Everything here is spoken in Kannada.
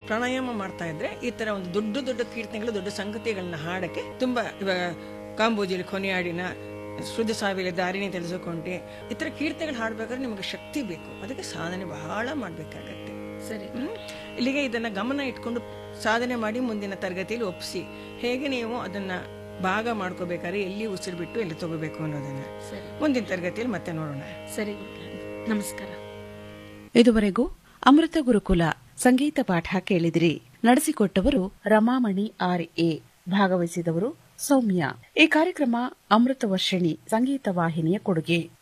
ಪ್ರಾಣಾಯಾಮ ಮಾಡ್ತಾ ಇದ್ರೆ ಈ ತರ ಒಂದು ದೊಡ್ಡ ದೊಡ್ಡ ಕೀರ್ತನೆಗಳು ದೊಡ್ಡ ಸಂಗತಿಗಳನ್ನ ಹಾಡಕ್ಕೆ ತುಂಬಾ ಇವಾಗ ಕಾಂಬೋಜಿಲಿ ಕೊನೆಯಾಡಿನ ಶುದ್ಧ ಸಾವಿಲೆ ದಾರಿನಿ ತಿಳಿದುಕೊಂಡೆ ಈ ತರ ಕೀರ್ತನೆಗಳು ಹಾಡ್ಬೇಕಾದ್ರೆ ನಿಮಗೆ ಶಕ್ತಿ ಬೇಕು ಅದಕ್ಕೆ ಸಾಧನೆ ಬಹಳ ಮಾಡ್ಬೇಕಾಗತ್ತೆ ಸರಿ ಹ್ಮ್? ಇಲ್ಲಿಗೆ ಇದನ್ನ ಗಮನ ಇಟ್ಕೊಂಡು ಸಾಧನೆ ಮಾಡಿ ಮುಂದಿನ ತರಗತಿಯಲ್ಲಿ ಒಪ್ಪಿಸಿ ಹೇಗೆ ನೀವು ಅದನ್ನ ಭಾಗ ಮಾಡ್ಕೋಬೇಕಾದ್ರೆ ಎಲ್ಲಿ ಉಸಿರು ಬಿಟ್ಟು ಎಲ್ಲಿ ತಗೋಬೇಕು ಅನ್ನೋದನ್ನ ಸರಿ ಮುಂದಿನ ತರಗತಿಯಲ್ಲಿ ಮತ್ತೆ ನೋಡೋಣ ಸರಿ ನಮಸ್ಕಾರ ಇದುವರೆಗೂ ಅಮೃತ ಗುರುಕುಲ ಸಂಗೀತ ಪಾಠ ಕೇಳಿದಿರಿ ನಡೆಸಿಕೊಟ್ಟವರು ರಮಾಮಣಿ ಆರ್ ಎ ಭಾಗವಹಿಸಿದವರು ಸೌಮ್ಯ ಈ ಕಾರ್ಯಕ್ರಮ ಅಮೃತ ವರ್ಷಿಣಿ ಸಂಗೀತ ವಾಹಿನಿಯ ಕೊಡುಗೆ